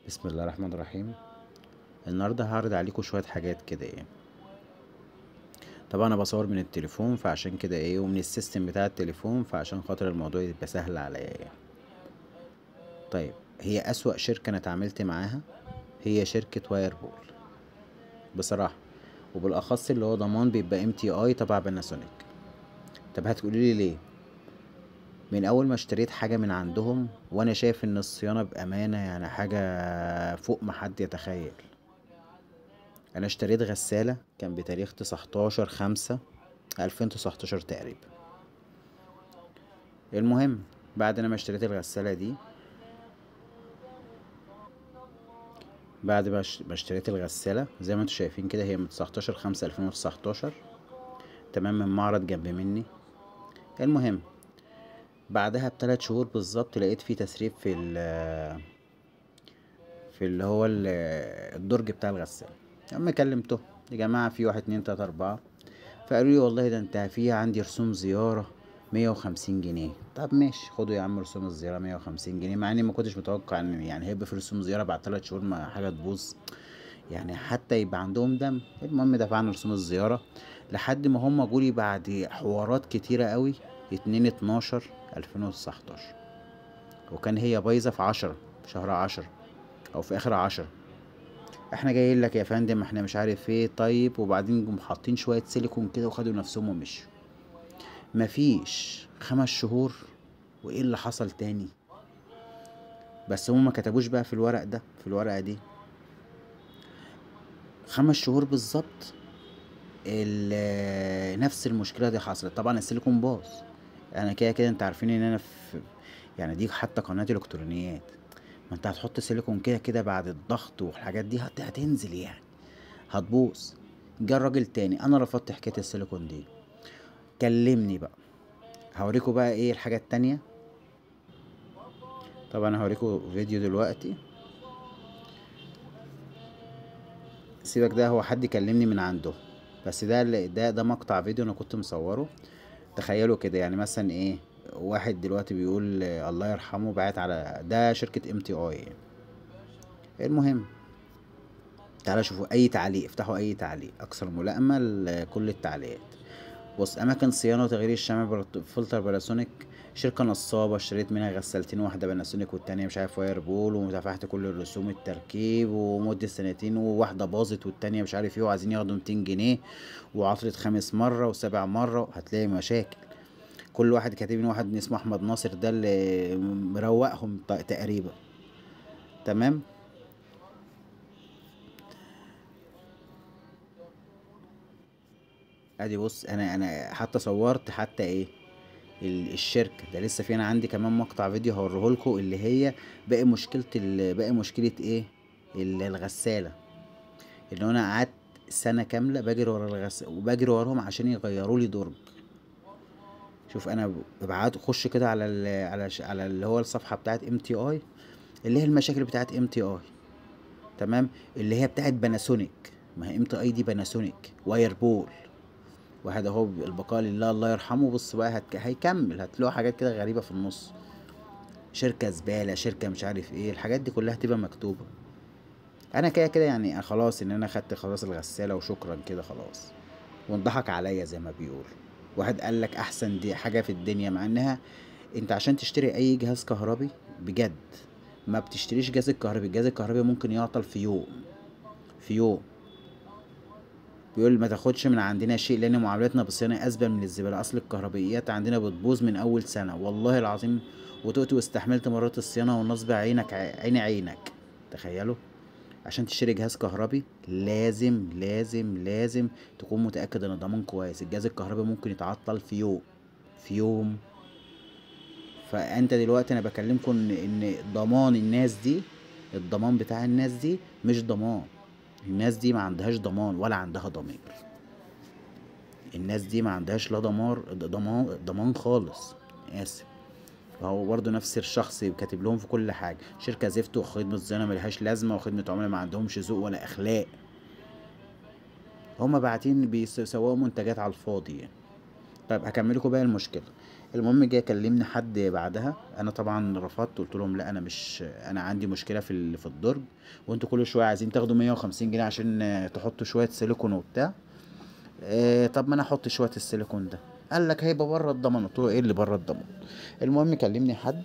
بسم الله الرحمن الرحيم النهارده هعرض عليكم شويه حاجات كده ايه طبعا انا بصور من التليفون فعشان كده ايه ومن السيستم بتاع التليفون فعشان خاطر الموضوع يبقى سهل عليا يعني طيب هي اسوأ شركه انا اتعاملت معاها هي شركه واير بول بصراحه وبالاخص اللي هو ضمان بيبقى ام تي اي تبع باناسونيك طب هتقولي لي ليه من اول ما اشتريت حاجه من عندهم وانا شايف ان الصيانه بامانه يعني حاجه فوق ما حد يتخيل انا اشتريت غساله كان بتاريخ 19 5 2019 تقريبا المهم بعد انا ما اشتريت الغساله دي بعد ما اش- ما اشتريت الغساله زي ما انتم شايفين كده هي من 19 5 2019 تمام من معرض جنب مني المهم بعدها بثلاث شهور بالظبط لقيت فيه تسريب في ال في اللي هو ال- الدرج بتاع الغسالة اما كلمته يا جماعة في واحد اتنين تلاتة اربعة فقالوا لي والله ده انت فيها عندي رسوم زيارة مية وخمسين جنيه طب ماشي خدوا يا عم رسوم الزيارة مية وخمسين جنيه مع اني ما كنتش متوقع ان يعني هيبقى في رسوم زيارة بعد تلات شهور ما حاجة تبوظ يعني حتى يبقى عندهم دم المهم دفعنا رسوم الزيارة لحد ما هم جولي بعد حوارات كتيرة قوي اتنين اتناشر الفين وتسعتاشر وكان هي بايظة في عشرة في شهر عشرة او في اخر عشرة احنا جايين لك يا فندم احنا مش عارف ايه طيب وبعدين جم حاطين شوية سيليكون كده وخدوا نفسهم ومشوا مفيش خمس شهور وايه اللي حصل تاني بس هم ما كتبوش بقى في الورق ده في الورقة دي خمس شهور بالظبط ال- نفس المشكلة دي حصلت طبعا السيليكون باظ انا كده كده انت عارفين ان انا في يعني دي حتى قناة الكترونيات ما انت هتحط سيليكون كده كده بعد الضغط والحاجات دي هت- هتنزل يعني هتبوظ جه الراجل تاني انا رفضت حكاية السيليكون دي كلمني بقى هوريكم بقى ايه الحاجة التانية طبعا هوريكم فيديو دلوقتي سيبك ده هو حد كلمني من عنده بس ده اللي- ده ده مقطع فيديو انا كنت مصوره تخيلوا كده يعني مثلا ايه واحد دلوقتي بيقول آه، الله يرحمه بعت على ده شركة ام تي اي المهم تعالى شوفوا اي تعليق افتحوا اي تعليق اكثر ملائمة لكل التعليقات بص اماكن صيانة وتغيير الشمع برت- فلتر باناسونيك شركة نصابة اشتريت منها غسالتين واحدة باناسونيك والتانية مش عارف واير بول ودفعت كل الرسوم التركيب ومدة سنتين وواحدة باظت والتانية مش عارف ايه وعايزين ياخدوا 200 جنيه وعطلت خامس مرة وسابع مرة هتلاقي مشاكل كل واحد كاتبين واحد اسمه احمد ناصر ده اللي مروقهم ت- تقريبا تمام ادي بص انا انا حتى صورت حتى ايه ال- الشركه ده لسه في انا عندي كمان مقطع فيديو هوريهولكوا اللي هي باقي مشكله ال- باقي مشكله ايه ال- الغساله اللي انا قعدت سنه كامله بجري ورا الغسالة وبجري وراهم عشان يغيروا لي درج شوف انا ببعت خش كده على ال على ش- على اللي هو الصفحه بتاعت ام تي اي اللي هي المشاكل بتاعت ام تي اي تمام اللي هي بتاعت باناسونيك ما هي ام تي اي دي باناسونيك واير بول واحد اهو البقاء لله الله يرحمه بص بقى هت... هيكمل هتلاقوا حاجات كده غريبه في النص شركه زباله شركه مش عارف ايه الحاجات دي كلها هتبقى مكتوبه انا كده كده يعني خلاص ان انا خدت خلاص الغساله وشكرا كده خلاص وانضحك عليا زي ما بيقول واحد قال لك احسن دي حاجه في الدنيا مع انها انت عشان تشتري اي جهاز كهربي بجد ما بتشتريش جهاز الكهربي الجهاز الكهربي ممكن يعطل في يوم في يوم بيقول ما تاخدش من عندنا شيء لان معاملتنا بالصيانه اسبل من الزباله اصل الكهربائيات عندنا بتبوظ من اول سنه والله العظيم وتقت واستحملت مرات الصيانه والنصب عينك عين عينك تخيلوا عشان تشتري جهاز كهربي لازم لازم لازم تكون متاكد ان الضمان كويس الجهاز الكهربي ممكن يتعطل في يوم في يوم فانت دلوقتي انا بكلمكم ان ان ضمان الناس دي الضمان بتاع الناس دي مش ضمان الناس دي ما عندهاش ضمان ولا عندها ضمير الناس دي ما عندهاش لا ضمار ضمان ضمان خالص اسف فهو برضه نفس الشخص كاتب لهم في كل حاجه شركه زفت وخدمه صيانه ملهاش لازمه وخدمه عملاء ما عندهمش ذوق ولا اخلاق هما باعتين بيسوقوا منتجات على الفاضي يعني طيب هكمل لكم باقي المشكله المهم جه كلمني حد بعدها انا طبعا رفضت قلت لهم لا انا مش انا عندي مشكله في ال- في الدرج وانتوا كل شويه عايزين تاخدوا 150 جنيه عشان آه، تحطوا شويه سيليكون وبتاع آه طب ما انا احط شويه السيليكون ده قال لك هيبقى بره الضمان قلت له ايه اللي بره الضمان المهم كلمني حد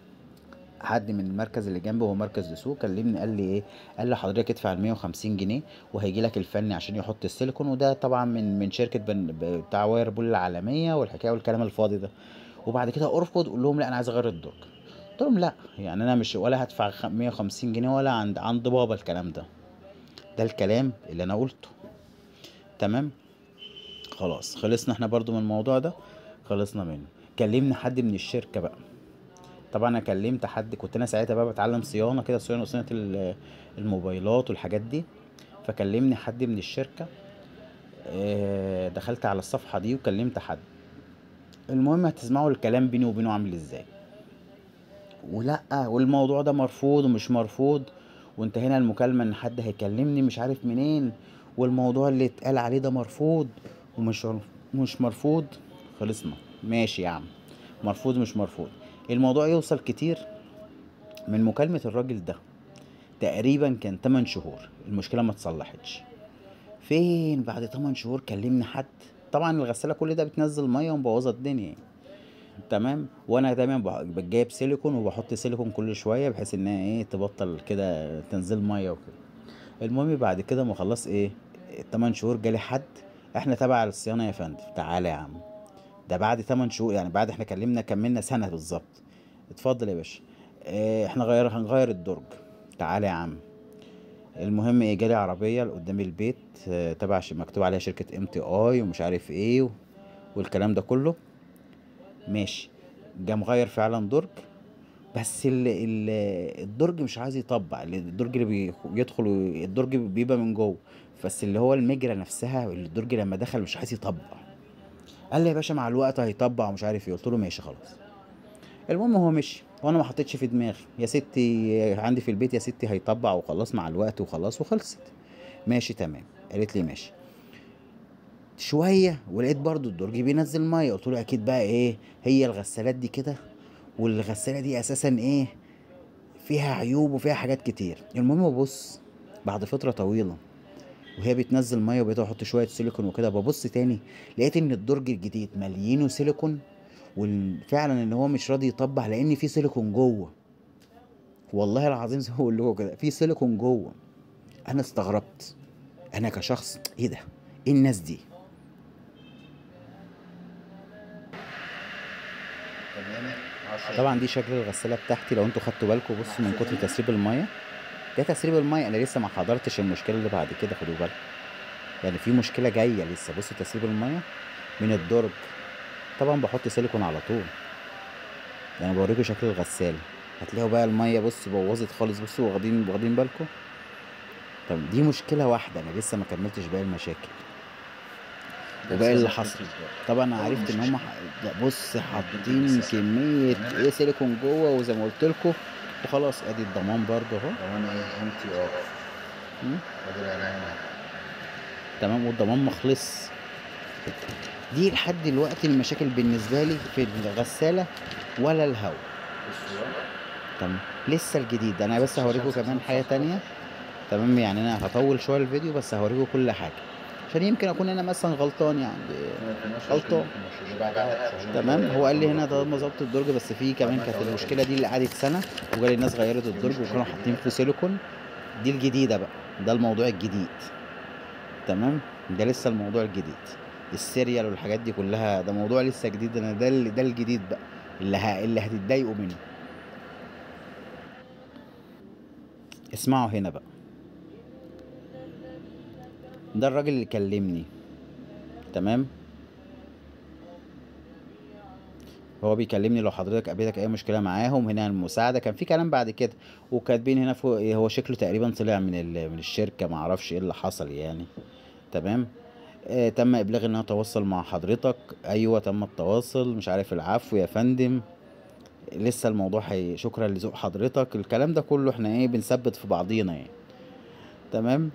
حد من المركز اللي جنبي هو مركز دسوق كلمني قال لي ايه قال لي حضرتك ادفع ال 150 جنيه وهيجي لك الفني عشان يحط السيليكون وده طبعا من من شركه بن ب- بتاع واير بول العالميه والحكايه والكلام الفاضي ده وبعد كده ارفض قول لهم لا انا عايز اغير الدرج قلت لهم لا يعني انا مش ولا هدفع خ- 150 جنيه ولا عند عند بابا الكلام ده ده الكلام اللي انا قلته تمام خلاص خلصنا احنا برضو من الموضوع ده خلصنا منه كلمنا حد من الشركه بقى طبعا انا كلمت حد كنت انا ساعتها بقى بتعلم صيانه كده صيانه صيانه ال- الموبايلات والحاجات دي فكلمني حد من الشركه آه، دخلت على الصفحه دي وكلمت حد المهم هتسمعوا الكلام بيني وبينه عامل ازاي ولا والموضوع ده مرفوض ومش مرفوض وانتهينا المكالمه ان حد هيكلمني مش عارف منين والموضوع اللي اتقال عليه ده مرفوض ومش مش مرفوض خلصنا ماشي يا عم مرفوض مش مرفوض الموضوع يوصل كتير من مكالمة الراجل ده تقريبا كان 8 شهور المشكلة ما اتصلحتش فين بعد 8 شهور كلمني حد طبعا الغسالة كل ده بتنزل مية ومبوظة الدنيا يعني. تمام وانا دايما بح- بجيب سيليكون وبحط سيليكون كل شويه بحيث انها ايه تبطل كده تنزل ميه وكده المهم بعد كده ما خلص ايه 8 شهور جالي حد احنا تبع الصيانه يا فندم تعالى يا عم ده بعد 8 شهور يعني بعد احنا كلمنا كملنا سنه بالظبط اتفضل يا باشا اه احنا غير هنغير الدرج تعالى يا عم المهم ايه جالي عربيه قدام البيت اه تبع ش- مكتوب عليها شركه ام تي اي ومش عارف ايه و- والكلام ده كله ماشي جه مغير فعلا درج بس ال ال الدرج مش عايز يطبق الدرج اللي بي- بيدخل و- الدرج بيبقى من جوه بس اللي هو المجرى نفسها الدرج لما دخل مش عايز يطبق قال لي يا باشا مع الوقت هيطبق ومش عارف ايه قلت له ماشي خلاص المهم هو مشي وانا ما حطيتش في دماغي يا ستي عندي في البيت يا ستي هيطبق وخلاص مع الوقت وخلاص وخلصت ماشي تمام قالت لي ماشي شويه ولقيت برضو الدرج بينزل ميه قلت له اكيد بقى ايه هي الغسالات دي كده والغساله دي اساسا ايه فيها عيوب وفيها حاجات كتير المهم ببص بعد فتره طويله وهي بتنزل ميه وبقيت احط شويه سيليكون وكده ببص تاني لقيت ان الدرج الجديد مليينه سيليكون وفعلا ان هو مش راضي يطبع لان في سيليكون جوه والله العظيم زي ما بقول لكم كده في سيليكون جوه انا استغربت انا كشخص ايه ده ايه الناس دي طبعا دي شكل الغساله بتاعتي لو انتوا خدتوا بالكم بصوا من كتر تسريب الميه ده تسريب الميه انا لسه ما حضرتش المشكله اللي بعد كده خدوا بالكم يعني في مشكله جايه لسه بصوا تسريب الميه من الدرج طبعا بحط سيليكون على طول يعني بوريكم شكل الغساله هتلاقوا بقى الميه بص بوظت خالص بصوا واخدين واخدين بالكم طب دي مشكله واحده انا لسه ما كملتش باقي المشاكل وباقي اللي حصل طبعا انا عرفت ان هم ح... لا بص حاطين كميه ايه سيليكون جوه وزي ما قلت لكم وخلاص ادي الضمان برضه اهو وانا ايه ام تي ار مم. قادر عليها تمام والضمان مخلص دي لحد دلوقتي المشاكل بالنسبه لي في الغساله ولا الهواء تمام لسه الجديد انا بس هوريكم كمان حاجه تانية تمام يعني انا هطول شويه الفيديو بس هوريكم كل حاجه عشان يمكن اكون انا مثلا غلطان يعني غلطان. تمام هو قال لي هنا ده ظبط الدرج بس في كمان كانت المشكله دي اللي قعدت سنه وجالي الناس غيرت الدرج وكانوا حاطين فيه سيليكون دي الجديده بقى ده الموضوع الجديد تمام ده لسه الموضوع الجديد السيريال والحاجات دي كلها ده موضوع لسه جديد انا ده اللي ده الجديد بقى اللي ه... اللي هتتضايقوا منه اسمعوا هنا بقى ده الراجل اللي كلمني تمام هو بيكلمني لو حضرتك قابلتك اي مشكله معاهم هنا المساعده كان في كلام بعد كده وكاتبين هنا فوق إيه هو شكله تقريبا طلع من ال- من الشركه ما اعرفش ايه اللي حصل يعني تمام آه تم ابلاغ ان انا اتواصل مع حضرتك ايوه تم التواصل مش عارف العفو يا فندم لسه الموضوع هي شكرا لذوق حضرتك الكلام ده كله احنا ايه بنثبت في بعضينا يعني تمام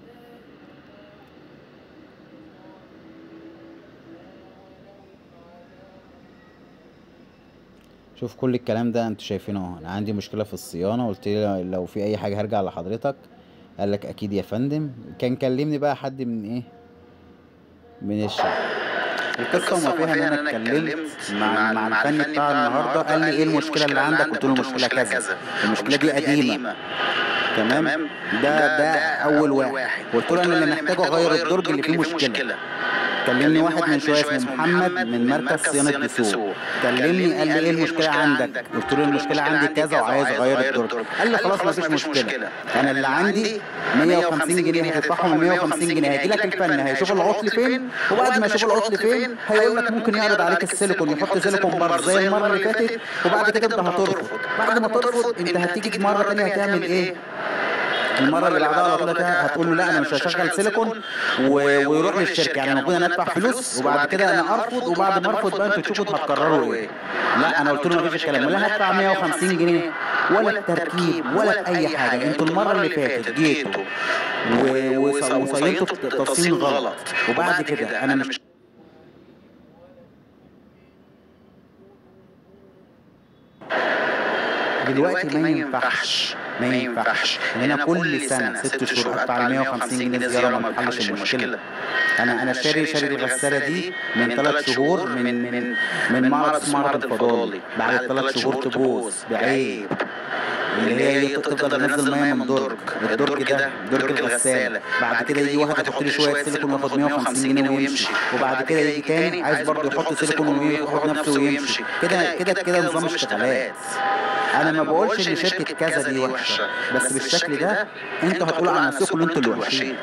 شوف كل الكلام ده انتوا شايفينه اهو انا عندي مشكله في الصيانه قلت له لو في اي حاجه هرجع لحضرتك قال لك اكيد يا فندم كان كلمني بقى حد من ايه من الشركه القصه وما فيها ان انا اتكلمت مع مع الفني بتاع النهارده قال لي ايه المشكله اللي عندك قلت له المشكله كذا المشكله دي قديمه تمام ده ده اول واحد قلت له انا اللي محتاج اغير الدرج اللي فيه مشكله كلمني واحد من شويه اسمه محمد من مركز صيانه دسوق كلمني قال لي ايه المشكله عندك قلت له المشكله عندي كذا وعايز اغير الدرج قال لي خلاص مفيش مشكله انا اللي عندي 150 جنيه هتدفعهم 150 جنيه هيجي لك الفن هيشوف العطل فين وبعد ما يشوف العطل فين هيقول لك ممكن يعرض عليك السيليكون يحط سيليكون بره زي المره اللي فاتت وبعد كده انت هترفض بعد ما ترفض انت هتيجي مره ثانيه هتعمل ايه المره اللي بعدها على طول هتقول له لا انا مش هشغل سيليكون و... ويروح للشركه يعني المفروض انا ادفع فلوس وبعد كده انا ارفض وبعد ما ارفض بقى انتوا تشوفوا هتقرروا ايه لا انا قلت له مفيش الكلام ولا هدفع 150 جنيه ولا التركيب ولا اي حاجه انتوا المره اللي فاتت جيتوا و... وص... وصينتوا تصميم غلط وبعد كده انا مش دلوقتي ما ينفعش ما ينفعش ان انا كل سنه ست شهور ادفع 150 جنيه زياره ما بتحلش المشكله انا انا شاري شاري الغساله دي من ثلاث شهور من من من معرض اسمه معرض الفضالي بعد ثلاث شهور تبوظ بعيب اللي هي تفضل تنزل ميه من درج الدرج ده درج الغساله بعد كده يجي واحد يحط لي شويه سيليكون وياخد 150 جنيه ويمشي وبعد كده يجي تاني عايز برضه يحط سيليكون وياخد نفسه ويمشي كده كده كده نظام اشتغالات انا ما بقولش ان شركه كذا دي وحشه بس بالشكل ده انتوا هتقولوا على نفسكم ان انتوا اللي وحشين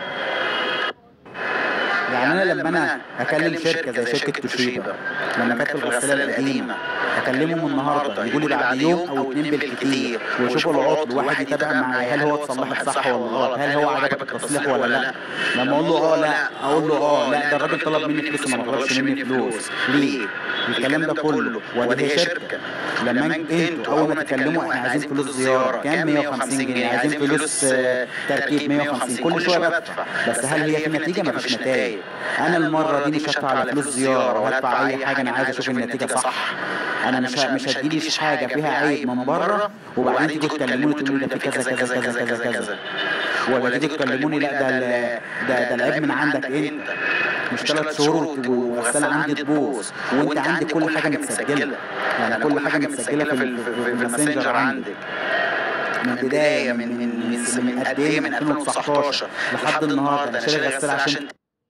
يعني انا لما انا اكلم شركه زي شركه توشيبا لما كانت الغساله القديمه اكلمهم النهارده يقولوا لي بعد يوم او اتنين بالكتير ويشوفوا العطل واحد يتابع معايا هل هو اتصلحت صح ولا غلط هل هو عجبك التصليح ولا لا لما اقول له اه لا اقول له اه لا ده الراجل طلب مني فلوس وما طلبش مني فلوس ليه الكلام ده كله وده هي شركه لما انتوا اول ما تتكلموا احنا عايزين فلوس زياره كام 150 جنيه عايزين فلوس تركيب 150 كل شويه بدفع بس هل هي في نتيجه مفيش نتائج انا المره دي مش هدفع على فلوس زياره وهدفع اي حاجه انا عايز اشوف النتيجه صح انا مش مش هتجيلي حاجه فيها عيب من بره وبعدين تيجوا تكلموني تقولوا لي ده في كذا كذا كذا كذا كذا ولا تيجوا تكلموني لا ده ده ده العيب من عندك انت مش ثلاث شهور والغساله عندي تبوظ وانت عندك كل حاجه متسجله يعني كل حاجه متسجله في الماسنجر عندك من بدايه من من من قد ايه من 2019 لحد النهارده انا شاري غساله عشان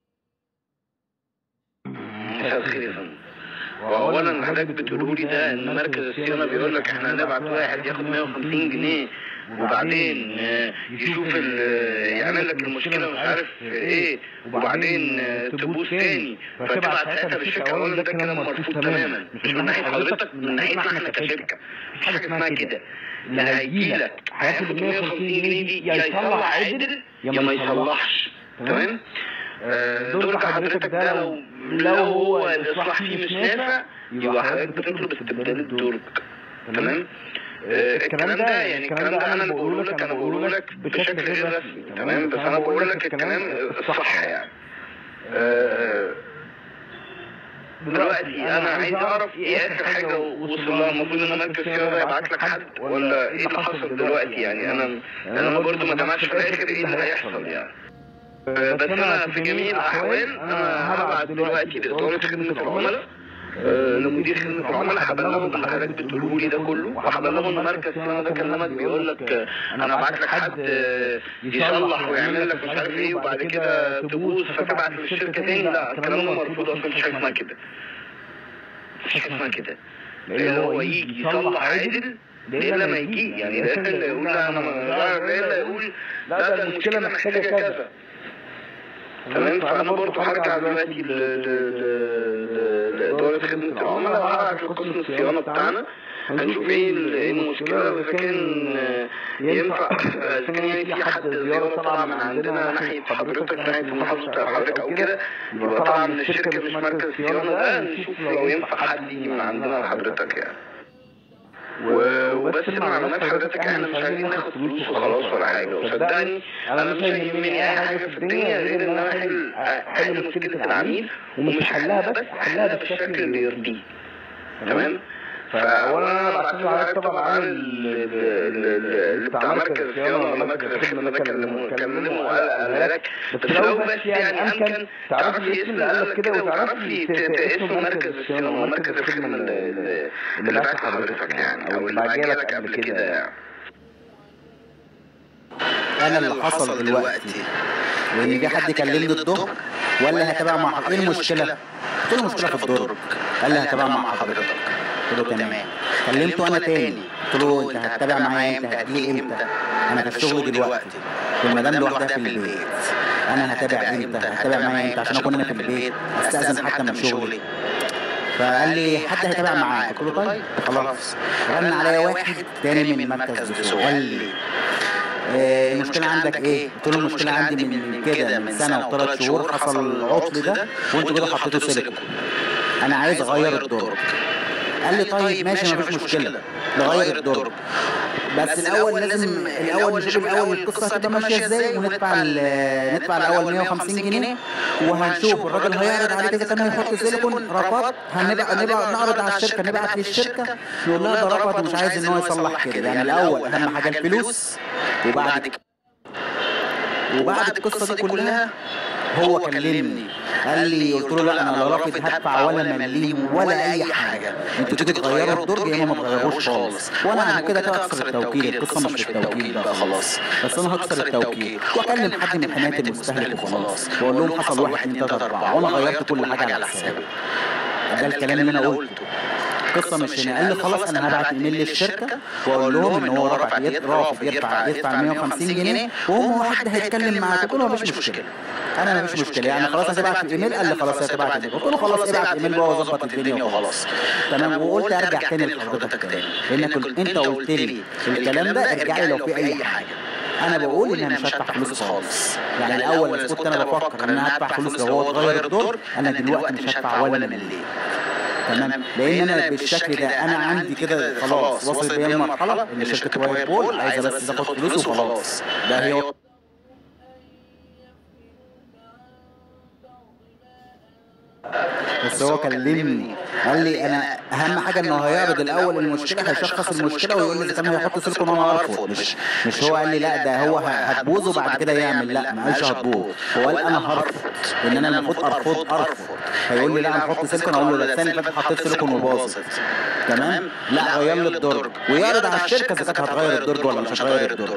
واولا اللي حضرتك بتقولوا لي ده ان مركز الصيانه بيقول لك احنا هنبعت واحد ياخد 150 جنيه وبعدين يشوف يعمل لك المشكله مش عارف ايه وبعدين تبوظ تاني فتبعت ساعتها للشركه اولا ده كلام مرفوض تماما مش من ناحيه حضرتك من ناحيتنا احنا كشركه مفيش حاجه اسمها كده اللي هيجي لك هياخد 150 جنيه دي يا يصلح عدل يا ما يصلحش تمام دور حضرتك ده لو لو هو الاصلاح فيه مش نافع يبقى حضرتك بتطلب استبدال الدرج تمام الكلام ده يعني الكلام ده انا اللي بقوله لك انا بقوله لك بشكل غير رسمي تمام بس انا بقول لك الكلام الصح يعني دلوقتي انا عايز اعرف ايه اخر حاجه وصل لها المفروض ان مركز الصيانه يبعت لك حد ولا ايه اللي حصل دلوقتي يعني انا انا برضه ما جمعتش في الاخر ايه اللي هيحصل يعني بس انا في جميع الاحوال انا هبعت دلوقتي لاداره خدمه العملاء لمدير خدمه العملاء هبلغهم اللي حضرتك بتقوله لي ده كله وهبلغهم ان مركز الصيانه ده كلمك بيقول لك انا ابعت لك حد يصلح ويعمل لك مش عارف ايه وبعد كده تبوظ فتبعت للشركه تاني لا الكلام ده مرفوض اصلا مفيش حاجه اسمها كده مفيش حاجه اسمها كده اللي هو يجي يصلح عادل ليه لما يجي يعني ده اللي يقول لا انا ده اللي يقول لا ده المشكله محتاجه كذا تمام فانا برضه هرجع دلوقتي لاداره خدمه العملاء وهرجع لقسم الصيانه بتاعنا هنشوف ايه المشكله واذا كان ينفع اذا كان في حد زياره طالعه من عندنا ناحيه حضرتك ناحيه محافظه حضرتك او كده يبقى طالعه من الشركه مش مركز الصيانه ده نشوف لو ينفع حد يجي من عندنا لحضرتك يعني وبس مع معلومات حضرتك احنا مش عايزين ناخد فلوس وخلاص ولا حاجه وصدقني انا مش هيهمني اي حاجه في الدنيا غير ان انا احل احل مشكله العميل ومش حلها بس حلها بالشكل اللي يرضيه تمام فاولا انا بعتذر لحضرتك طبعا عن ال- ال- ال- ال- بتاع مركز الصيانه ولا مركز الخدمه ده كلمه كلمه وقالها لك بس لو بس يعني امكن تعرفي اسم اللي قال لك كده وتعرفي ت- ت- اسم مركز الصيانه ومركز الخدمه اللي- اللي اللي بعت حضرتك يعني او اللي بعت لك قبل كده يعني انا اللي حصل دلوقتي وان في حد كلمني الظهر ولا هتابع مع حضرتك ايه المشكله؟ قلت له المشكله في الدرج قال لي هتابع مع حضرتك قلت له تمام كلمته انا تاني قلت له انت هتتابع معايا امتى هتجي امتى انا في الشغل دلوقتي والمدام لوحدها في البيت انا هتابع امتى هتابع معايا امتى عشان اكون انا في البيت استاذن حتى من شغلي فقال لي حد هيتابع معاك قلت له طيب خلاص رن عليا واحد تاني من مركز الدسوق قال لي آه، المشكلة عندك ايه؟ قلت له المشكلة عندي من كده من سنة وثلاث شهور حصل العطل ده وانتوا كده حطيتوا سيليكون انا عايز اغير الدرج قال لي طيب ماشي مفيش مشكلة نغير الدرج بس الاول لازم الاول نشوف الاول القصه هتبقى ماشيه ازاي وندفع ال- ندفع الاول 150 جنيه وهنشوف الراجل هيعرض عليك اذا كان هيحط سيليكون رفض هنبقى نبقى نعرض على الشركه نبعت للشركه نقول لها ده رفض ومش عايز ان هو يصلح كده يعني الاول اهم حاجه الفلوس وبعد كده وبعد القصه دي كلها هو كلمني قال لي قلت له لا انا لا رافض هدفع ولا مليم ولا اي حاجه انتوا تيجي تغيروا الدرج يا اما ما تغيروش خالص وانا انا كده كده هكسر التوكيل القصه مش في التوكيل بقى خلاص بس انا هكسر التوكيل واكلم حد من حمايه المستهلك وخلاص واقول لهم حصل واحد اتنين تلاته اربعه وانا غيرت كل حاجه على حسابي ده الكلام اللي انا قلته القصه مش هنا قال لي خلاص انا هبعت ايميل للشركه واقول لهم ان هو رافع يد- رافض يدفع يدفع 150 جنيه وهم حد هيتكلم معاك قلت له مفيش مشكله انا مفيش مشكله يعني خلاص هتبعت الايميل قال لي خلاص هتبعت الايميل قلت له خلاص ابعت ايميل بقى وظبط الدنيا وخلاص تمام وقلت ارجع تاني لحضرتك تاني لانك قلت- انت قلت لي الكلام ده ارجع لي لو في اي حاجه انا بقول ان انا مش هدفع فلوس خالص يعني الاول اذا كنت انا بفكر ان انا هدفع فلوس لو هو اتغير الدور انا دلوقتي مش هدفع ولا مليم تمام لان انا بالشكل ده انا عندي كده خلاص وصلت بيا المرحله ان شركه وايت بول عايزه بس تاخد فلوس وخلاص ده هي بس هو كلمني قال لي انا اهم حاجه انه هيعرض الاول المشكله هيشخص المشكله ويقول لي اذا كان هيحط سيليكون وانا ارفض مش مش هو قال لي لا ده هو ه- هتبوظ وبعد كده يعمل لا ما قالش هتبوظ هو قال انا هرفض ان انا المفروض ارفض ارفض هيقول لي لا انا هحط سيليكون اقول له ده الثاني اللي فات حطيت سيليكون وباظت تمام لا غير لي الدرج ويعرض على الشركه اذا كانت هتغير الدرج ولا مش هتغير الدرج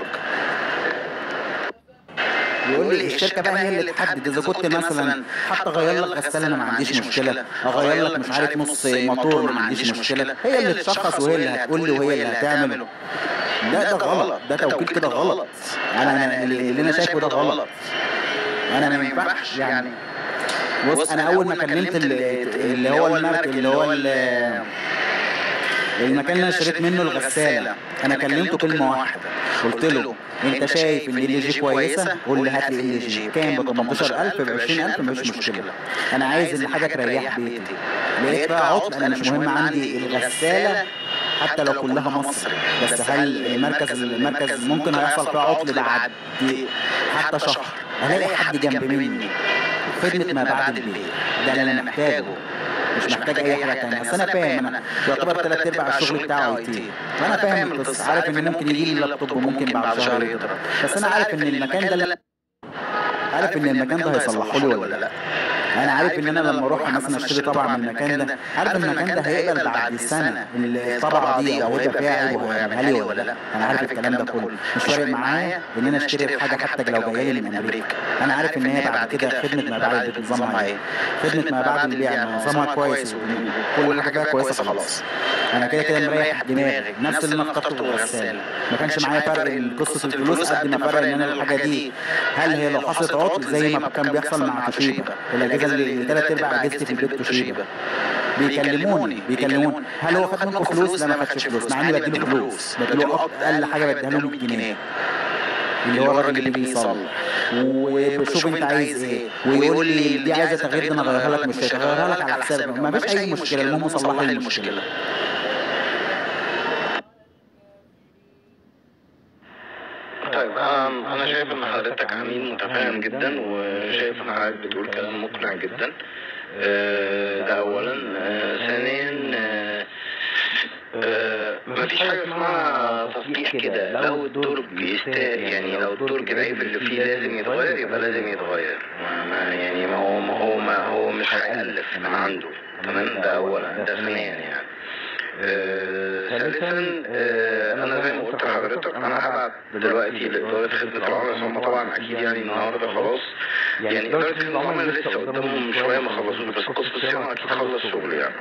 يقول لي الشركه بقى هي اللي تحدد اذا كنت مثلا حتى اغير لك غساله انا ما عنديش مشكله اغير لك مش عارف نص موتور ما عنديش مشكله هي اللي تشخص وهي اللي هتقول لي وهي اللي هتعمل ده ده غلط ده توكيل كده غلط انا انا اللي اللي انا شايفه ده غلط انا ما ينفعش يعني بص انا اول ما كلمت اللي, اللي هو المارك اللي هو ال- المكان اللي انا اشتريت منه الغساله انا كلمته كلمه واحده قلت له انت شايف ان ال جي كويسه قول لي هات لي ال جي كام ب 18000 ب 20000 مفيش مشكله انا عايز ان حاجه تريح بيتي لقيت بقى عطل انا مش مهم عندي الغساله حتى لو كلها مصر بس هل المركز المركز ممكن هيحصل فيها عطل بعد حتى شهر الاقي حد جنب مني خدمه ما بعد البيت ده اللي انا محتاجه مش محتاج اي حاجه تانية بس انا فاهم انا يعتبر ثلاث ارباع الشغل بتاعه اي تي فانا فاهم القصه عارف ان ممكن يجي لي اللابتوب وممكن بعد شهر يضرب بس انا عارف ان المكان ده عارف ان المكان ده هيصلحه لي ولا لا انا عارف ان انا لما اروح مثلا اشتري طبعه من المكان ده عارف ان المكان ده هيقبل بعد سنه الطبعه دي او هيبقى فيها عيب وهيعملها لي ولا لا انا عارف الكلام ده كله مش فارق معايا ان انا اشتري حاجه حتى لو جايه لي من امريكا انا عارف ان هي بعد كده خدمه ما بعد البيع نظامها ايه خدمه ما بعد البيع نظامها كويس وكل حاجه فيها كويسه خلاص انا كده كده مريح دماغي نفس اللي انا اخترته في الغساله ما كانش معايا فرق قصه الفلوس قد ما فرق ان انا الحاجه دي هل هي لو حصلت عطل زي ما كان بيحصل مع توشيبا الاجهزه اللي ثلاث ارباع اجهزتي في البيت توشيبا بيكلموني بيكلموني هل هو خد منكم فلوس؟ لا ما خدش فلوس مع اني بديله فلوس بديله اقل حاجه بديها له 100 جنيه اللي هو الراجل اللي بيصلح وشوف انت عايز ايه ويقول لي دي عايزه تغيير ده انا اغيرها لك مش هغيرها لك على حسابك ما فيش اي مشكله المهم صلح لي المشكله طيب أم، انا شايف ان حضرتك عميل متفاهم جدا وشايف ان حضرتك بتقول كلام مقنع جدا آه، ده اولا آه، ثانيا آه، مفيش حاجة اسمها تصليح كده لو الدرج بيستاهل يعني لو الدرج العيب اللي فيه لازم يتغير يبقى لازم يتغير ما ما يعني ما هو ما هو ما هو مش هيألف من عنده تمام ده أولا ده ثانيا يعني آه، ثالثا آه، انا زي ما قلت لحضرتك انا هبعت دلوقتي لاداره خدمه العملاء هم طبعا اكيد يعني النهارده خلاص يعني اداره خدمه العملاء لسه قدامهم شويه ما خلصوش بس قسم الصيانه اكيد خلص شغل يعني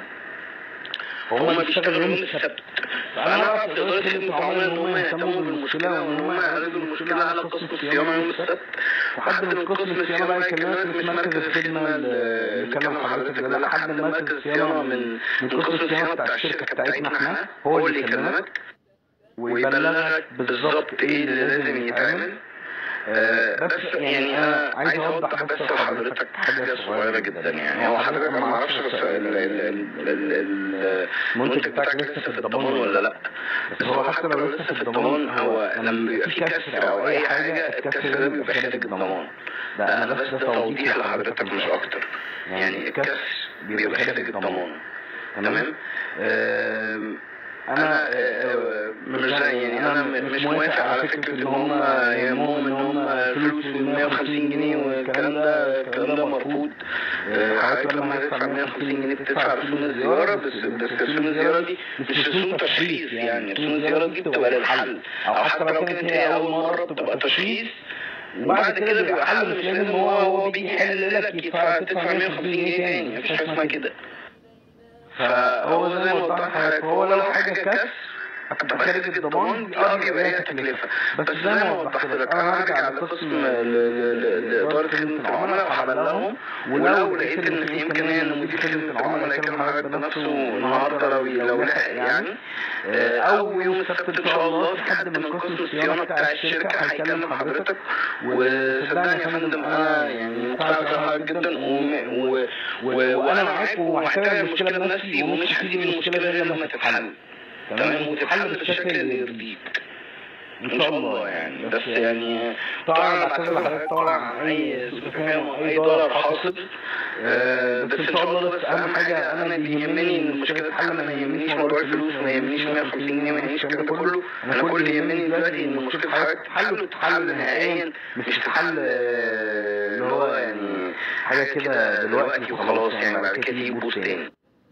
هم بيشتغلوا يوم السبت فانا هبعت لاداره خدمه العملاء ان هم يهتموا بالمشكله وان هم يعالجوا المشكله على قسم الصيانه يوم السبت وحد من قسم الصيانه بقى يكلمك مش مركز الخدمه اللي كلم حضرتك ده لا حد من مركز الصيانه من من قسم الصيانه بتاع الشركه بتاعتنا احنا هو اللي يكلمك ويبلغك بالظبط ايه اللي لازم يتعمل آه، بس يعني انا عايز اوضح بس لحضرتك حاجه صغيره جدا يعني هو حضرتك انا ما اعرفش بس ال- ال- ال- ال- ال- المنتج بتاعك لسه في الضمان ولا لا بس هو حتى لو لسه في الضمان هو لما بيبقى في كسر او اي حاجه الكسر ده بيبقى خارج الضمان ده انا بس ده توضيح لحضرتك مش اكتر يعني الكسر بيبقى خارج الضمان تمام آم، انا آه، مش زي يعني انا مش موافق على فكره ان هم يهمهم ان هم فلوس ال 150 جنيه والكلام ده الكلام ده مرفوض آه، حضرتك لما هتدفع 150 جنيه بتدفع رسوم الزياره بس بس رسوم الزياره دي مش رسوم تشخيص يعني رسوم الزياره دي بتبقى للحل او حتى لو كانت هي اول مره بتبقى تشخيص وبعد كده بيبقى حل مش لازم هو هو بيجي يحل لك يدفع تدفع 150 جنيه تاني مفيش حاجه اسمها كده فهو زي ما قلت لحضرتك هو لو حاجه كسر هتبقى خارج الضمان دي اه بيبقى هي تكلفه بس زي ما وضحت لك انا هرجع لقسم ل- ل- لاداره خدمه العملاء وهبلغهم ولو لقيت ان في امكانيه ان مدير خدمه العملاء يكلم حضرتك بنفسه النهارده لو لو لحق يعني آه، او يوم السبت ان شاء الله في حد من قسم الصيانه بتاع الشركه هيكلم حضرتك وصدقني يا فندم انا يعني مقتنع بحضرتك جدا و- و- و- وانا معاك وهحترم المشكله بنفسي ومش هسيب المشكله غير لما تتحل تمام وتتحل بالشكل اللي يرضيك ان شاء الله يعني بس يعني طبعا بعتذر لحضرتك طبعا عن اي سوء تفاهم او اي ضرر حاصل آه، بس ان شاء الله بس اهم حاجه انا اللي يهمني ان المشكله تتحل ما يهمنيش موضوع الفلوس ما يهمنيش 150 جنيه ما يهمنيش الكلام ده كله انا كل اللي يهمني دلوقتي ان مشكله حضرتك تتحل وتتحل نهائيا مش تتحل آه، اللي هو يعني حاجه كده دلوقتي وخلاص يعني بعد كده تيجي بوست تاني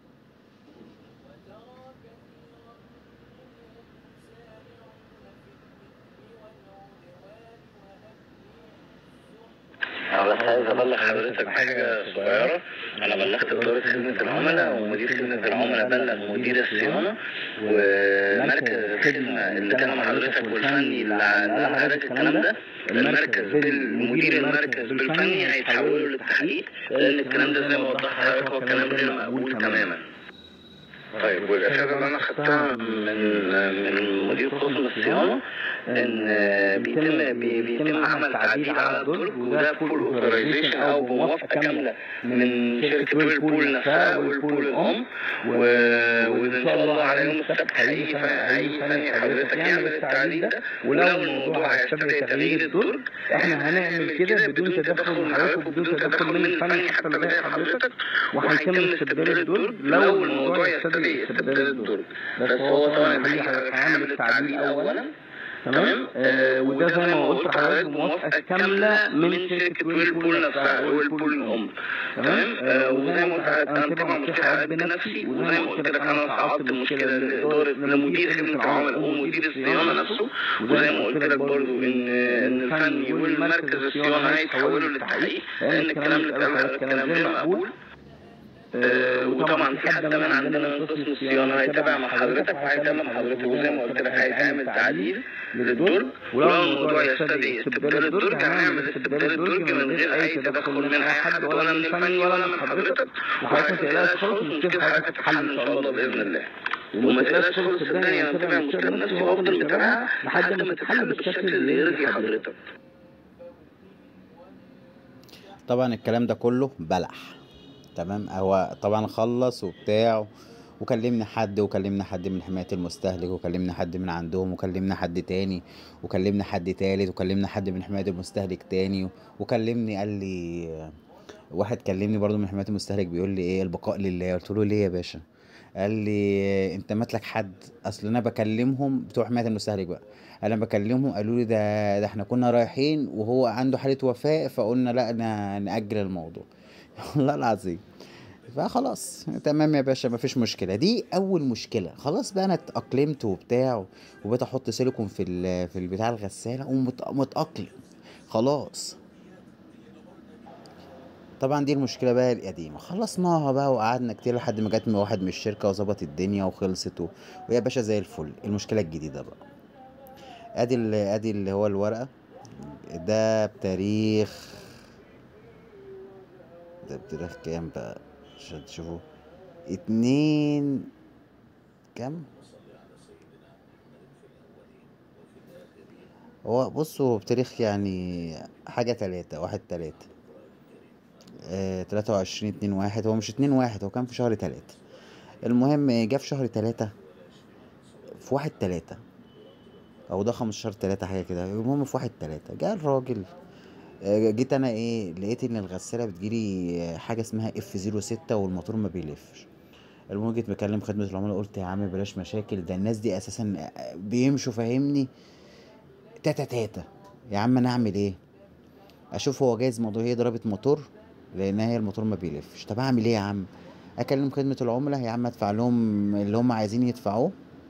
أنا بس عايز أبلغ حضرتك بحاجة صغيرة أنا بلغت إدارة خدمة العملاء ومدير خدمة العملاء بلغ مدير الصيانة ومركز الخدمة اللي كان مع حضرتك والفني اللي قال حضرتك الكلام ده المركز بالمدير المركز بالفني هيتحولوا للتحقيق لأن الكلام ده زي ما وضحت حضرتك هو كلام غير مقبول تماما طيب والإفادة اللي أنا خدتها من من مدير قسم الصيانة إن بيتم بي- بيتم عمل تعديل على الدرج وده فول اوثرايزيشن أو بموافقة كاملة من شركة ويلبول نفسها ويلبول الأم و- وإن شاء الله على يوم السبت هيجي هيجي فني حضرتك يعمل التعديل ده ولو الموضوع هيستدعي تغيير الدرج احنا هنعمل كده بدون تدخل من حضرتك وبدون تدخل من الفني حتى لغاية حضرتك وهيتم استبدال الدرج لو الموضوع يستدعي استبدال الدرج بس هو طبعا الحقيقة هيعمل التعديل أولا تمام آه وده زي ما قلت لحضرتك بموافقة كاملة من شركة ويلبول نفسها ويلبول الأم تمام آه وزي ما قلت لحضرتك أنا طبعا مصلحة قاعد بنفسي وزي ما قلت لك أنا صعدت المشكلة لإدارة لمدير خدمة العملاء ومدير الصيانة نفسه وزي ما قلت لك برضو إن إن الفني والمركز الصيانة هيتحولوا للتحقيق لأن الكلام اللي اتقال حضرتك كلام غير مقبول آه، وطبعا في حد من عندنا من قسم الصيانه هيتابع مع حضرتك وهيتابع مع حضرتك وزي ما قلت لك هيتعمل تعديل للدرج ولو الموضوع يستدعي استبدال الدرج هنعمل استبدال الدرج من غير اي تدخل من اي حد ولا من الفني ولا من حضرتك وحضرتك ما تقلقش خالص المشكله حضرتك هتتحل ان شاء الله باذن الله وما تقلقش خالص صدقني انا متابع المشكله بنفسي وهفضل متابعها لحد ما تتحل بالشكل اللي يرضي حضرتك طبعا الكلام ده كله بلح تمام هو طبعا خلص وبتاع وكلمني حد وكلمنا حد من حماية المستهلك وكلمنا حد من عندهم وكلمنا حد تاني وكلمنا حد تالت وكلمنا حد من حماية المستهلك تاني وكلمني قال لي واحد كلمني برضو من حماية المستهلك بيقول لي ايه البقاء لله قلت له ليه يا باشا قال لي انت ماتلك حد اصل انا بكلمهم بتوع حمايه المستهلك بقى انا بكلمهم قالوا لي ده ده احنا كنا رايحين وهو عنده حاله وفاه فقلنا لا ن- ناجل الموضوع والله العظيم فخلاص تمام يا باشا مفيش مشكله دي اول مشكله خلاص بقى انا اتاقلمت وبتاع وبقيت احط سيليكون في ال- في البتاع الغساله ومتاقلم خلاص طبعا دي المشكله بقى القديمه خلصناها بقى وقعدنا كتير لحد ما جت من واحد من الشركه وظبط الدنيا وخلصت و... ويا باشا زي الفل المشكله الجديده بقى ادي ال... ادي اللي هو الورقه ده بتاريخ ده بتاريخ كام بقى عشان تشوفوا اتنين كام هو بصوا بتاريخ يعني حاجة تلاتة واحد تلاتة آه، تلاتة وعشرين اتنين واحد هو مش اتنين واحد هو كان في شهر تلاتة المهم جه في شهر تلاتة في واحد تلاتة او ده خمستاشر تلاتة حاجة كده المهم في واحد تلاتة جه الراجل آه، جيت انا ايه لقيت ان الغسالة بتجيلي آه، حاجة اسمها اف زيرو ستة والموتور ما بيلفش المهم جيت مكلم خدمة العملاء قلت يا عم بلاش مشاكل ده الناس دي اساسا آه، بيمشوا فاهمني تاتا تاتا يا عم انا اعمل ايه اشوف هو جايز موضوع هي ضربت موتور لان هي الموتور ما بيلفش طب اعمل ايه يا عم اكلم خدمة العملاء يا عم ادفع لهم اللي هم عايزين يدفعوه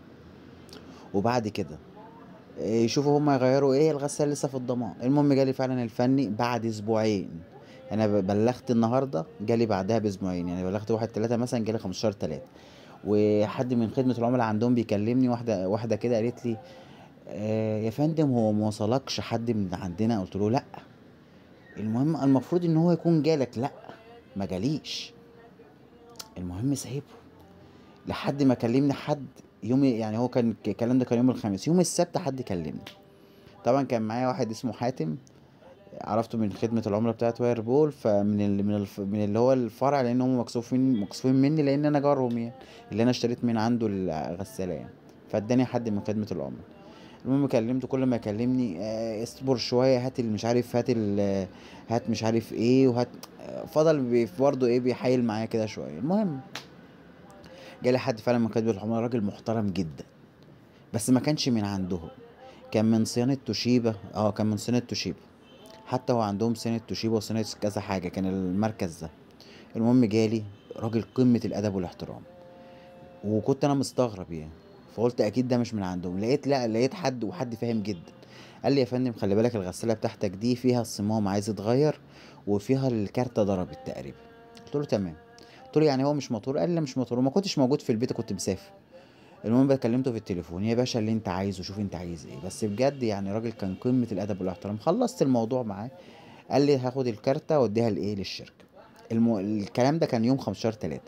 وبعد كده إيه، يشوفوا هم يغيروا ايه الغسالة لسه في الضمان المهم جالي فعلا الفني بعد اسبوعين انا ب- بلغت النهارده جالي بعدها باسبوعين يعني بلغت واحد تلاتة مثلا جالي خمستاشر تلاتة وحد من خدمة العملاء عندهم بيكلمني واحدة واحدة كده قالت لي آه يا فندم هو ما وصلكش حد من عندنا قلت له لا المهم المفروض ان هو يكون جالك لا ما جاليش المهم سايبه لحد ما كلمني حد يوم يعني هو كان الكلام ده كان يوم الخميس يوم السبت حد كلمني طبعا كان معايا واحد اسمه حاتم عرفته من خدمة العملاء بتاعت واير بول فمن ال... من الف... من اللي هو الفرع لان هم مكسوفين مكسوفين مني لان انا جارهم يعني اللي انا اشتريت من عنده الغسالة يعني فاداني حد من خدمة العملاء المهم كلمته كل ما يكلمني آه، اصبر شويه هات اللي مش عارف هات ال- هات مش عارف ايه وهات آه، فضل بي- برضه ايه بيحايل معايا كده شويه المهم جالي حد فعلا من خدمة العملاء راجل محترم جدا بس ما كانش من عندهم كان من صيانة توشيبا اه كان من صيانة توشيبا حتى هو عندهم صيانة توشيبا وصيانة كذا حاجة كان المركز ده المهم جالي راجل قمة الأدب والاحترام وكنت أنا مستغرب يعني فقلت أكيد ده مش من عندهم لقيت لا لقيت حد وحد فاهم جدا قال لي يا فندم خلي بالك الغسالة بتاعتك دي فيها الصمام عايز يتغير وفيها الكارتة ضربت تقريبا قلت له تمام قلت له يعني هو مش موتور قال لي لا مش موتور وما كنتش موجود في البيت كنت مسافر المهم بقى كلمته في التليفون يا باشا اللي انت عايزه شوف انت عايز ايه بس بجد يعني راجل كان قمة الادب والاحترام خلصت الموضوع معاه قال لي هاخد الكارتة واديها لايه للشركة الم... الكلام ده كان يوم 15 3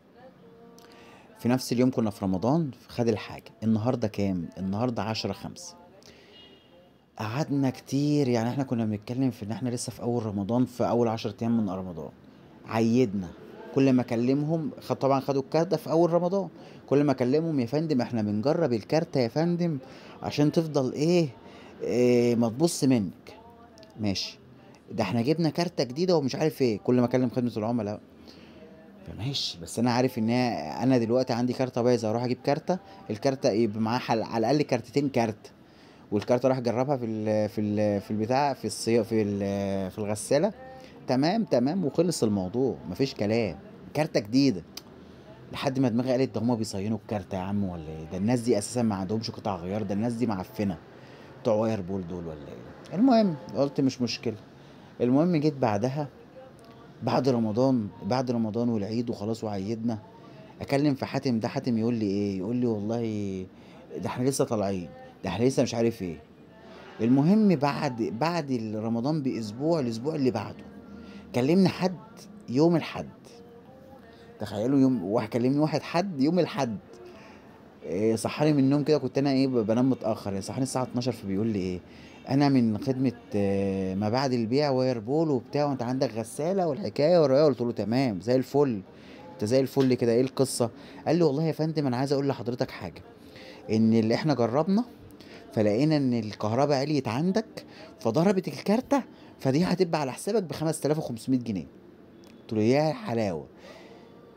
في نفس اليوم كنا في رمضان خد الحاجة النهاردة كام النهاردة 10 5 قعدنا كتير يعني احنا كنا بنتكلم في ان احنا لسه في اول رمضان في اول 10 ايام من رمضان عيدنا كل ما اكلمهم خد طبعا خدوا الكارتة في اول رمضان كل ما اكلمهم يا فندم احنا بنجرب الكارتة يا فندم عشان تفضل ايه, إيه ما تبص منك ماشي ده احنا جبنا كارتة جديدة ومش عارف ايه كل ما اكلم خدمة العملاء فماشي بس انا عارف ان هي انا دلوقتي عندي كارتة بايظة اروح اجيب كارتة الكارتة يبقى معاها حل- على الاقل كارتتين كارت والكارتة راح اجربها في ال في ال في البتاع في الصي في ال- في الغسالة تمام تمام وخلص الموضوع مفيش كلام كارتة جديدة لحد ما دماغي قالت ده هما بيصينوا الكارتة يا عم ولا ايه ده الناس دي اساسا ما عندهمش قطع غيار ده الناس دي معفنة بتوع واير بول دول ولا ايه المهم قلت مش مشكلة المهم جيت بعدها بعد رمضان بعد رمضان والعيد وخلاص وعيدنا اكلم في حاتم ده حاتم يقول لي ايه يقول لي والله ده احنا لسه طالعين ده احنا لسه مش عارف ايه المهم بعد بعد رمضان باسبوع الاسبوع اللي بعده كلمني حد يوم الحد تخيلوا يوم واحد كلمني واحد حد يوم الحد إيه صحاني من النوم كده كنت انا ايه ب- بنام متاخر يعني صحاني الساعه 12 فبيقول لي ايه انا من خدمه آه، ما بعد البيع واير بول وبتاع وانت عندك غساله والحكايه والروايه قلت له تمام زي الفل انت زي الفل كده ايه القصه قال لي والله يا فندم انا عايز اقول لحضرتك حاجه ان اللي احنا جربنا فلقينا ان الكهرباء عليت عندك فضربت الكارته فدي هتبقى على حسابك ب 5500 جنيه قلت له يا حلاوه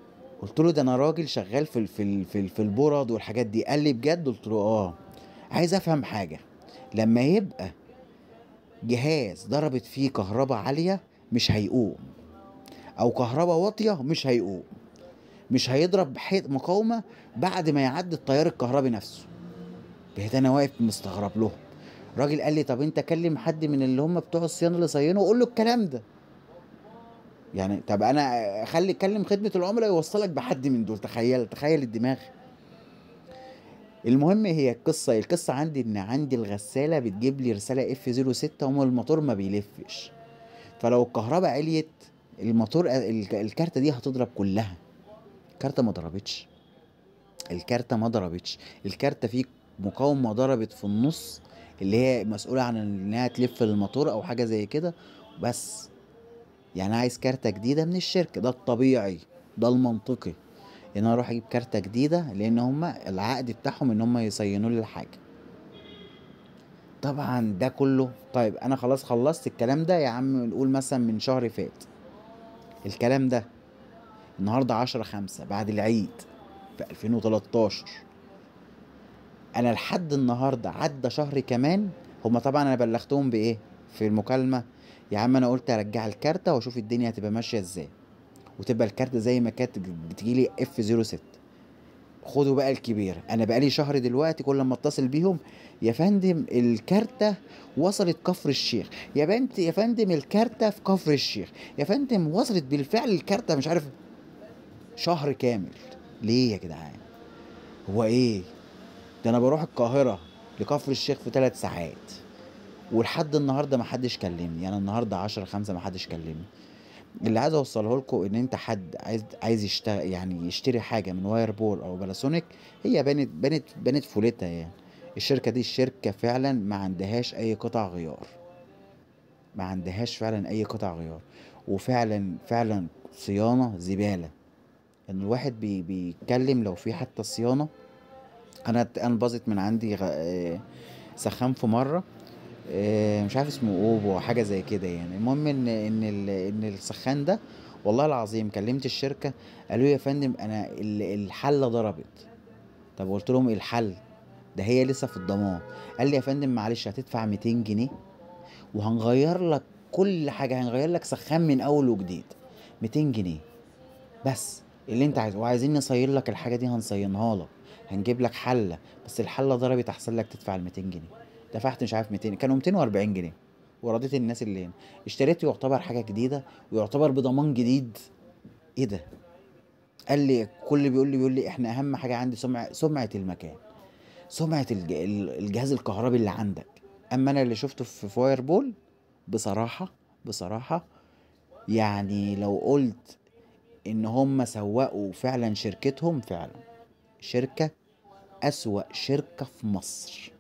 قلت له ده انا راجل شغال في ال- في ال- في, ال- في البرد والحاجات دي قال لي بجد قلت له اه عايز افهم حاجه لما يبقى جهاز ضربت فيه كهرباء عاليه مش هيقوم او كهرباء واطيه مش هيقوم مش هيضرب حيط مقاومه بعد ما يعدي التيار الكهربي نفسه بقيت انا واقف مستغرب لهم راجل قال لي طب انت كلم حد من اللي هم بتوع الصيانه اللي صينوا وقول له الكلام ده يعني طب انا اخلي اتكلم خدمه العملاء يوصلك بحد من دول تخيل تخيل الدماغ المهم هي القصه إيه؟ القصه عندي ان عندي الغساله بتجيب لي رساله اف 06 وما الموتور ما بيلفش فلو الكهرباء عليت الموتور الك- الكارته دي هتضرب كلها الكارته ما ضربتش الكارته ما ضربتش الكارته فيه مقاومه ضربت في النص اللي هي مسؤوله عن انها تلف الموتور او حاجه زي كده بس يعني أنا عايز كارته جديده من الشركه ده الطبيعي ده المنطقي ان انا اروح اجيب كارته جديده لان هما العقد بتاعهم ان هما يصينوا لي الحاجه طبعا ده كله طيب انا خلاص خلصت الكلام ده يا عم نقول مثلا من شهر فات الكلام ده النهارده عشرة خمسة بعد العيد في 2013 انا لحد النهارده عدى شهر كمان هما طبعا انا بلغتهم بايه في المكالمه يا عم انا قلت ارجع الكارته واشوف الدنيا هتبقى ماشيه ازاي وتبقى الكارته زي ما كانت بتجيلي اف 06 خدوا بقى الكبير انا بقالي شهر دلوقتي كل ما اتصل بيهم يا فندم الكارته وصلت كفر الشيخ يا بنت يا فندم الكارته في كفر الشيخ يا فندم وصلت بالفعل الكارته مش عارف شهر كامل ليه يا جدعان هو ايه ده انا بروح القاهره لكفر الشيخ في ثلاث ساعات ولحد النهارده ما حدش كلمني يعني النهارده 10 5 ما حدش كلمني اللي عايز اوصله لكم ان انت حد عايز عايز يشتغل يعني يشتري حاجه من واير بول او بلاسونيك هي بنت بنت بنت فولتها يعني الشركه دي الشركه فعلا ما عندهاش اي قطع غيار ما عندهاش فعلا اي قطع غيار وفعلا فعلا صيانه زباله ان الواحد بي بيتكلم لو في حتى صيانه انا انا باظت من عندي غ... آه، سخان في مره آه، مش عارف اسمه اوبو او حاجه زي كده يعني المهم ان ان ال- ان السخان ده والله العظيم كلمت الشركه قالوا لي يا فندم انا ال- الحله ضربت طب قلت لهم ايه الحل ده هي لسه في الضمان قال لي يا فندم معلش هتدفع 200 جنيه وهنغير لك كل حاجه هنغير لك سخان من اول وجديد 200 جنيه بس اللي انت عايزه وعايزين نصين لك الحاجه دي هنصينها لك هنجيب لك حله بس الحله ضربت احسن لك تدفع ال 200 جنيه دفعت مش عارف 200 كانوا 240 جنيه ورضيت الناس اللي هنا اشتريت يعتبر حاجه جديده ويعتبر بضمان جديد ايه ده قال لي كل اللي بيقول لي بيقول لي احنا اهم حاجه عندي سمعه سمعه المكان سمعه الج- ال- الجهاز الكهربي اللي عندك اما انا اللي شفته في فاير بول بصراحه بصراحه يعني لو قلت ان هم سوقوا فعلا شركتهم فعلا شركه اسوأ شركه في مصر